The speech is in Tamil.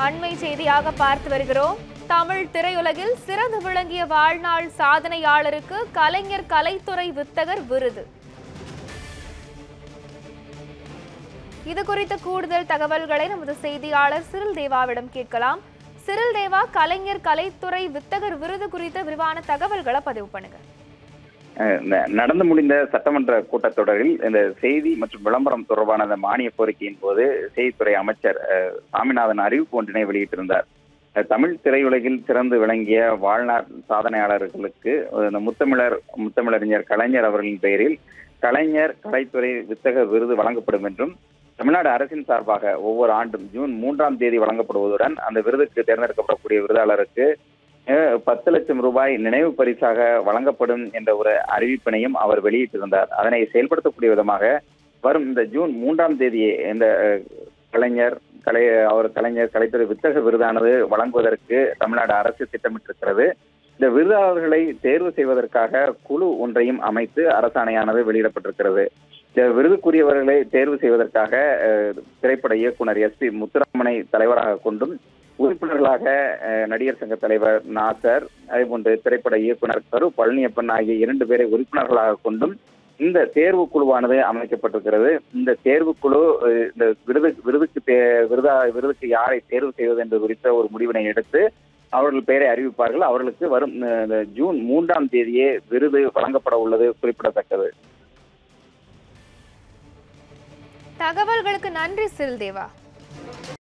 அண்மை செய்தியாக பார்த்து வருகிறோம் தமிழ் திரையுலகில் சிறந்து விளங்கிய வாழ்நாள் சாதனையாளருக்கு கலைஞர் கலைத்துறை வித்தகர் விருது இது குறித்த கூடுதல் தகவல்களை நமது செய்தியாளர் சிறில் தேவாவிடம் கேட்கலாம் சிறில் தேவா கலைஞர் கலைத்துறை வித்தகர் விருது குறித்த விரிவான தகவல்களை பதிவு பண்ணுங்க அஹ் இந்த நடந்து முடிந்த சட்டமன்ற கூட்டத்தொடரில் இந்த செய்தி மற்றும் விளம்பரம் தொடர்பான அந்த மானிய கோரிக்கையின் போது செய்தித்துறை அமைச்சர் அஹ், சாமிநாதன் அறிவிப்பு ஒன்றினை வெளியிட்டிருந்தார் அஹ், தமிழ் திரையுலகில் சிறந்து விளங்கிய வாழ்நாள் சாதனையாளர்களுக்கு அஹ், இந்த முத்தமிழர் முத்தமிழறிஞர் கலைஞர் அவர்களின் பெயரில் கலைஞர் கலைத்துறை வித்தக விருது வழங்கப்படும் என்றும் தமிழ்நாடு அரசின் சார்பாக ஒவ்வொரு ஆண்டும் ஜூன் மூன்றாம் தேதி வழங்கப்படுவதுடன் அந்த விருதுக்கு தேர்ந்தெடுக்கப்படக்கூடிய விருதாளருக்கு அஹ், பத்து லட்சம் ரூபாய் நினைவு பரிசாக வழங்கப்படும் என்ற ஒரு அறிவிப்பினையும் அவர் வெளியிட்டிருந்தார் அதனை செயல்படுத்தக்கூடிய விதமாக வரும் இந்த ஜூன் மூன்றாம் தேதி இந்த அஹ், கலைஞர் கலை அவர் கலைஞர் கலைத்துறை வித்தக விருதானது வழங்குவதற்கு தமிழ்நாடு அரசு திட்டமிட்டிருக்கிறது இந்த விருதாளர்களை தேர்வு செய்வதற்காக குழு ஒன்றையும் அமைத்து அரசாணையானது வெளியிடப்பட்டிருக்கிறது இந்த விருதுக்குரியவர்களை தேர்வு செய்வதற்காக அஹ், திரைப்பட இயக்குனர் எஸ் பி முத்துராமனை தலைவராக கொண்டும் உறுப்பினர்களாக அஹ், நடிகர் சங்க தலைவர் நாசர் அதேபோன்று திரைப்பட இயக்குனர் கரு பழனியப்பன் ஆகிய இரண்டு பேரை உறுப்பினர்களாக கொண்டும் இந்த தேர்வு குழுவானது அமைக்கப்பட்டிருக்கிறது இந்த தேர்வு குழு அஹ், இந்த விருது விருதுக்கு தே- விருதா விருதுக்கு யாரை தேர்வு செய்வது என்பது குறித்த ஒரு முடிவினை எடுத்து அவர்கள் பெயரை அறிவிப்பார்கள் அவர்களுக்கு வரும் அஹ், இந்த ஜூன் மூன்றாம் தேதியே விருது வழங்கப்பட உள்ளது குறிப்பிடத்தக்கது தகவல்களுக்கு நன்றி சிறில் தேவா